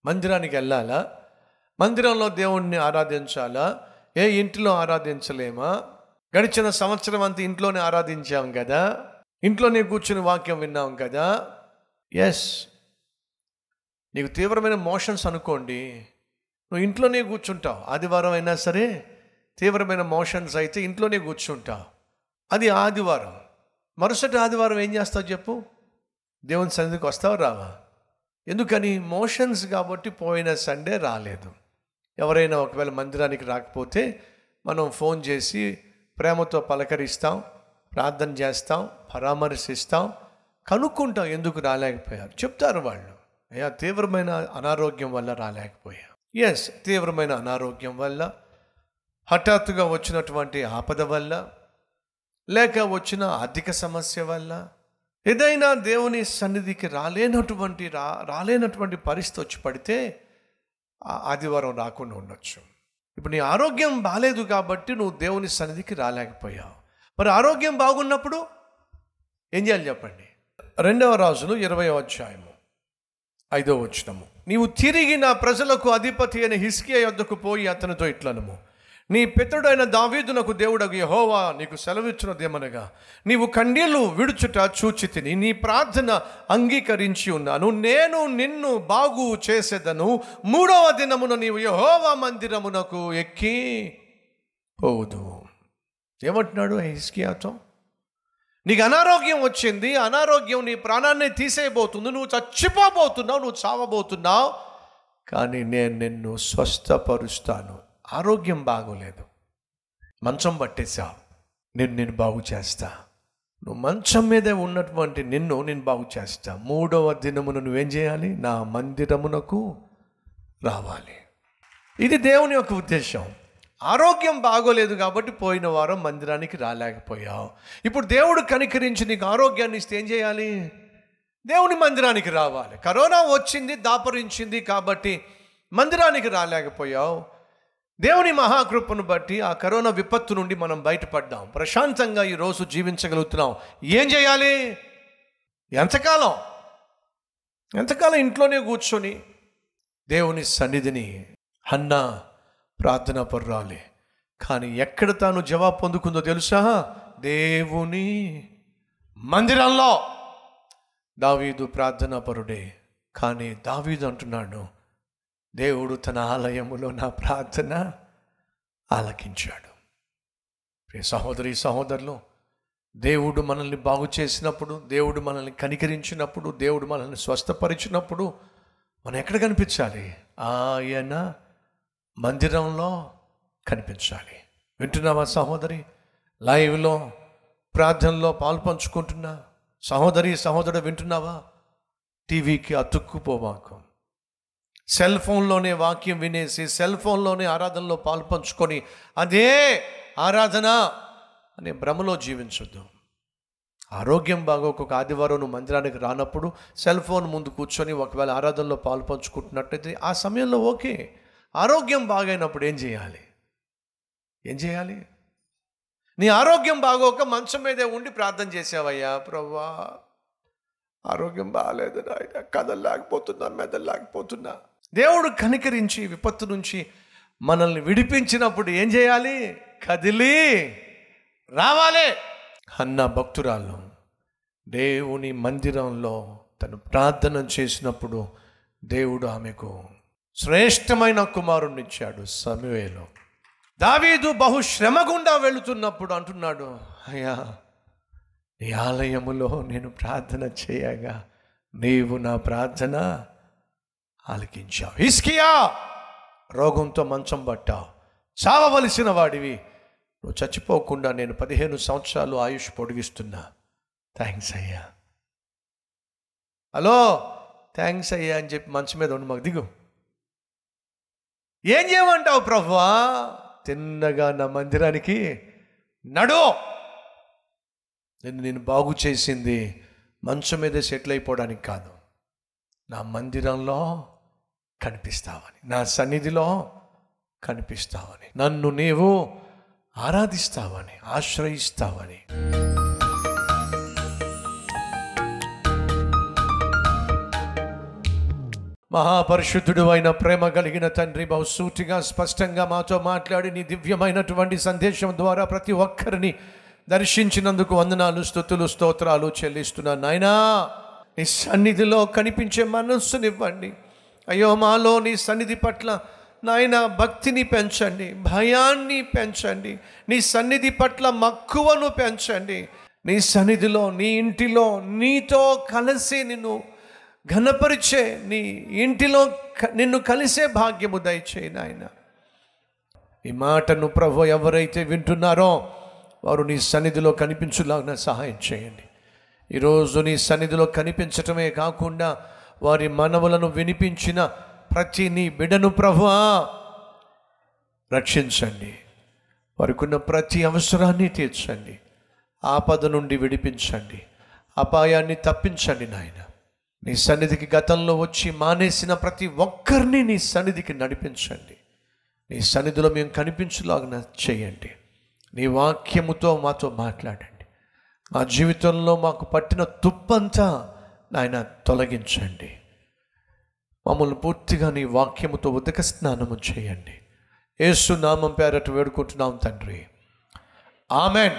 మందిరానికి వెళ్ళాలా మందిరంలో దేవుణ్ణి ఆరాధించాలా ఏ ఇంటిలో ఆరాధించలేమా గడిచిన సంవత్సరం అంతా ఇంట్లోనే ఆరాధించాం కదా ఇంట్లోనే కూర్చుని వాక్యం విన్నాం కదా ఎస్ నీకు తీవ్రమైన మోషన్స్ అనుకోండి నువ్వు ఇంట్లోనే కూర్చుంటావు ఆదివారం అయినా సరే తీవ్రమైన మోషన్స్ అయితే ఇంట్లోనే కూర్చుంటావు అది ఆదివారం మరుసటి ఆదివారం ఏం చేస్తావు చెప్పు దేవుని సన్నిధికి వస్తావు రావా ఎందుకని మోషన్స్ కాబట్టి పోయిన సండే రాలేదు ఎవరైనా ఒకవేళ మందిరానికి రాకపోతే మనం ఫోన్ చేసి ప్రేమతో పలకరిస్తాం ప్రార్థన చేస్తాం పరామర్శిస్తాం కనుక్కుంటాం ఎందుకు రాలేకపోయారు చెప్తారు వాళ్ళు అయ్యా తీవ్రమైన అనారోగ్యం వల్ల రాలేకపోయా ఎస్ తీవ్రమైన అనారోగ్యం వల్ల హఠాత్తుగా వచ్చినటువంటి ఆపద వల్ల లేక వచ్చిన ఆర్థిక సమస్య వల్ల ఏదైనా దేవుని సన్నిధికి రాలేనటువంటి రా రాలేనటువంటి పరిస్థితి వచ్చి పడితే ఆ ఆదివారం రాకుండా ఉండొచ్చు ఇప్పుడు నీ ఆరోగ్యం బాగాలేదు కాబట్టి నువ్వు దేవుని సన్నిధికి రాలేకపోయావు మరి ఆరోగ్యం బాగున్నప్పుడు ఏం చేయాలి చెప్పండి రెండవ రాజులు ఇరవై అధ్యాయము ఐదో వచ్చినము నీవు తిరిగి నా ప్రజలకు అధిపతి అయిన హిస్కియా యొద్దకు పోయి అతనితో ఇట్లనము నీ పితరుడైన దావీదునకు దేవుడగు యహోవా నీకు సెలవిచ్చినదేమనగా నీవు కన్నీళ్లు విడుచుట చూచి తిని నీ ప్రార్థన అంగీకరించి ఉన్నాను నేను నిన్ను బాగు చేసేదను మూడవ దినమున నీవు యహోవా మందిరమునకు ఎక్కి పోదు ఏమంటున్నాడు హిస్కియాతో నీకు అనారోగ్యం వచ్చింది అనారోగ్యం నీ ప్రాణాన్ని తీసేయబోతుంది నువ్వు చచ్చిపోబోతున్నావు నువ్వు చావబోతున్నావు కానీ నేను నిన్ను స్వస్థపరుస్తాను ఆరోగ్యం బాగోలేదు మంచం పట్టేశావు నేను నేను బాగు చేస్తా నువ్వు మంచం మీదే ఉన్నటువంటి నిన్ను నేను బాగు చేస్తా మూడవ దినమున నువ్వేం చేయాలి నా మందిరమునకు రావాలి ఇది దేవుని యొక్క ఉద్దేశం ఆరోగ్యం బాగోలేదు కాబట్టి పోయిన వారం మందిరానికి రాలేకపోయావు ఇప్పుడు దేవుడు కనికరించి నీకు ఆరోగ్యాన్ని ఇస్తే ఏం చేయాలి దేవుని మందిరానికి రావాలి కరోనా వచ్చింది దాపరించింది కాబట్టి మందిరానికి రాలేకపోయావు దేవుని మహాకృపను బట్టి ఆ కరోనా విపత్తు నుండి మనం బయటపడ్డాం ప్రశాంతంగా ఈరోజు జీవించగలుగుతున్నాం ఏం చేయాలి ఎంతకాలం ఎంతకాలం ఇంట్లోనే కూర్చొని దేవుని సన్నిధిని హన్నా ప్రార్థన పర్రాలి కానీ ఎక్కడ తాను జవాబు పొందుకుందో తెలుసా దేవుని మందిరంలో దావీదు ప్రార్థనా పరుడే కానీ దావీదు అంటున్నాడు దేవుడు తన ఆలయములో నా ప్రార్థన ఆలకించాడు ప్రియ సహోదరి సహోదరులు దేవుడు మనల్ని బాగు చేసినప్పుడు దేవుడు మనల్ని కనికరించినప్పుడు దేవుడు మనల్ని స్వస్థపరిచినప్పుడు మనం ఎక్కడ కనిపించాలి ఆయన మందిరంలో కనిపించాలి వింటున్నావా సహోదరి లైవ్లో ప్రార్థనలో పాలు పంచుకుంటున్నా సహోదరి సహోదరుడు వింటున్నావా టీవీకి అతుక్కుపోవాకు సెల్ ఫోన్లోనే వాక్యం వినేసి సెల్ ఫోన్లోనే ఆరాధనలో పాలు పంచుకొని అదే ఆరాధన అనే భ్రమలో జీవించొద్దు ఆరోగ్యం బాగోక ఒక ఆదివారం నువ్వు మందిరానికి రానప్పుడు సెల్ ఫోన్ ముందు కూర్చొని ఒకవేళ ఆరాధనలో పాలు పంచుకుంటున్నట్టయితే ఆ సమయంలో ఓకే ఆరోగ్యం బాగైనప్పుడు ఏం చేయాలి ఏం చేయాలి నీ ఆరోగ్యం బాగోక మంచం మీదే ఉండి ప్రార్థన చేసావయ్యా ప్రవ్వా ఆరోగ్యం బాగాలేదు నాయన కదల్లేకపోతున్నా మెదల్లేకపోతున్నా దేవుడు కనికరించి విపత్తు నుంచి మనల్ని విడిపించినప్పుడు ఏం చేయాలి కదిలి రావాలి అన్న భక్తురాలు దేవుని మందిరంలో తను ప్రార్థన చేసినప్పుడు దేవుడు ఆమెకు శ్రేష్టమైన కుమారుణ్ణి ఇచ్చాడు సమవేలో దావీదు బహుశ్రమ గుండా వెళుతున్నప్పుడు అంటున్నాడు అయ్యా నీ ఆలయములో నేను ప్రార్థన చేయగా నీవు నా ప్రార్థన ఆలకించావు హిస్కియా రోగంతో మంచం పట్టావు చావవలసిన వాడివి నువ్వు చచ్చిపోకుండా నేను పదిహేను సంవత్సరాలు ఆయుష్ పొడిగిస్తున్నా థ్యాంక్స్ అయ్యా హలో థ్యాంక్స్ అయ్యా అని చెప్పి మంచం మీద ఉండి మాకు దిగు ఏం చేయమంటావు ప్రభువా తిన్నగా నా మందిరానికి నడు నేను నేను బాగు చేసింది మంచం మీద సెటిల్ అయిపోవడానికి కాదు నా మందిరంలో కనిపిస్తావని నా సన్నిధిలో కనిపిస్తావని నన్ను నీవు ఆరాధిస్తావని ఆశ్రయిస్తావని మహాపరిశుద్ధుడు అయిన ప్రేమ కలిగిన తండ్రి బహుసూటిగా స్పష్టంగా మాతో మాట్లాడి నీ దివ్యమైనటువంటి సందేశం ద్వారా ప్రతి ఒక్కరిని దర్శించినందుకు వందనాలు స్థుతులు స్తోత్రాలు చెల్లిస్తున్నా నాయనా నీ సన్నిధిలో కనిపించే మనస్సునివ్వండి అయ్యో మాలో నీ సన్నిధి పట్ల నాయన భక్తిని పెంచండి భయాన్ని పెంచండి నీ సన్నిధి పట్ల మక్కువను పెంచండి నీ సన్నిధిలో నీ ఇంటిలో నీతో కలిసి నిన్ను ఘనపరిచే నీ ఇంటిలో క- నిన్ను కలిసే భాగ్యము దయచేయి నాయన ఈ మాటను ప్రభు ఎవరైతే వింటున్నారో వారు నీ సన్నిధిలో కనిపించులాగా సహాయం చేయండి ఈరోజు నీ సన్నిధిలో కనిపించటమే కాకుండా వారి మనవులను వినిపించిన ప్రతి నీ బిడను ప్రభువా రక్షించండి వారికున్న ప్రతి అవసరాన్ని తీర్చండి ఆపద నుండి విడిపించండి అపాయాన్ని తప్పించండి నాయన నీ సన్నిధికి గతంలో వచ్చి మానేసిన ప్రతి ఒక్కరిని నీ సన్నిధికి నడిపించండి నీ సన్నిధిలో మేము కనిపించులాగా చేయండి నీ వాక్యముతో మాతో మాట్లాడండి మా జీవితంలో మాకు పట్టిన తుప్పంతా నాయన తొలగించండి మమ్మల్ని పూర్తిగా నీ వాక్యముతో ఉదక స్నానము చేయండి యేసు నామం పేరట వేడుకుంటున్నాం తండ్రి ఆమెన్